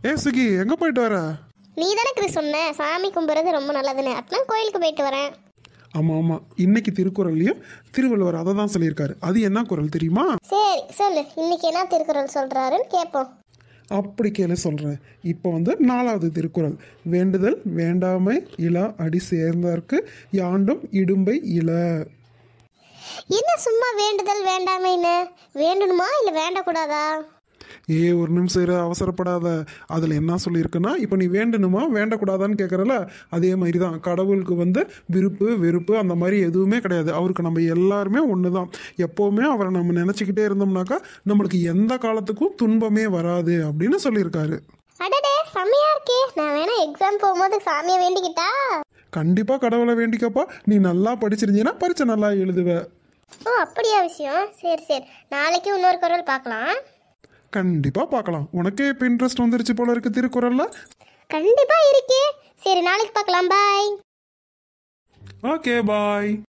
ஏ சுகி எங்க போயிட்டு வர நீ தானே கிறிஸ் சொன்ன சாமி கும்பிட்றது ரொம்ப நல்லதுன்னு அப்படின்னா கோயிலுக்கு போயிட்டு வரேன் ஆமா ஆமா இன்னைக்கு திருக்குறள்லயும் திருவள்ளுவர் அதை தான் சொல்லியிருக்காரு அது என்ன குறள் தெரியுமா சரி சொல்லு இன்னைக்கு என்ன திருக்குறள் சொல்றாருன்னு கேட்போம் அப்படி கேளு சொல்றேன் இப்போ வந்து நாலாவது திருக்குறள் வேண்டுதல் வேண்டாமை இலா அடி சேர்ந்தார்க்கு யாண்டும் இடும்பை இல என்ன சும்மா வேண்டுதல் வேண்டாமைன்னு வேண்டணுமா இல்லை வேண்டக்கூடாதா ஏ ஒரு நிமிஷம் இரு அவசரப்படாத அதில் என்ன சொல்லியிருக்குன்னா இப்போ நீ வேண்டணுமா வேண்டக்கூடாதான்னு கேட்குறல அதே மாதிரி தான் கடவுளுக்கு வந்து விருப்பு வெறுப்பு அந்த மாதிரி எதுவுமே கிடையாது அவருக்கு நம்ம எல்லாருமே ஒன்று தான் எப்போவுமே அவரை நம்ம நினச்சிக்கிட்டே இருந்தோம்னாக்கா நம்மளுக்கு எந்த காலத்துக்கும் துன்பமே வராது அப்படின்னு சொல்லியிருக்காரு அடடே செம்மையா இருக்கே நான் வேணா எக்ஸாம் போகும்போது சாமியை வேண்டிக்கிட்டா கண்டிப்பாக கடவுளை வேண்டிக்கப்பா நீ நல்லா படிச்சிருந்தீங்கன்னா பரீட்சை நல்லா எழுதுவ ஓ அப்படியா விஷயம் சரி சரி நாளைக்கு இன்னொரு குரல் பார்க்கலாம் கண்டிப்பாக பார்க்கலாம் உனக்கே இப்போ இன்ட்ரெஸ்ட் வந்துருச்சு போல இருக்கு திருக்குறளில் கண்டிப்பா இருக்கே சரி நாளைக்கு பார்க்கலாம் பாய் ஓகே பாய்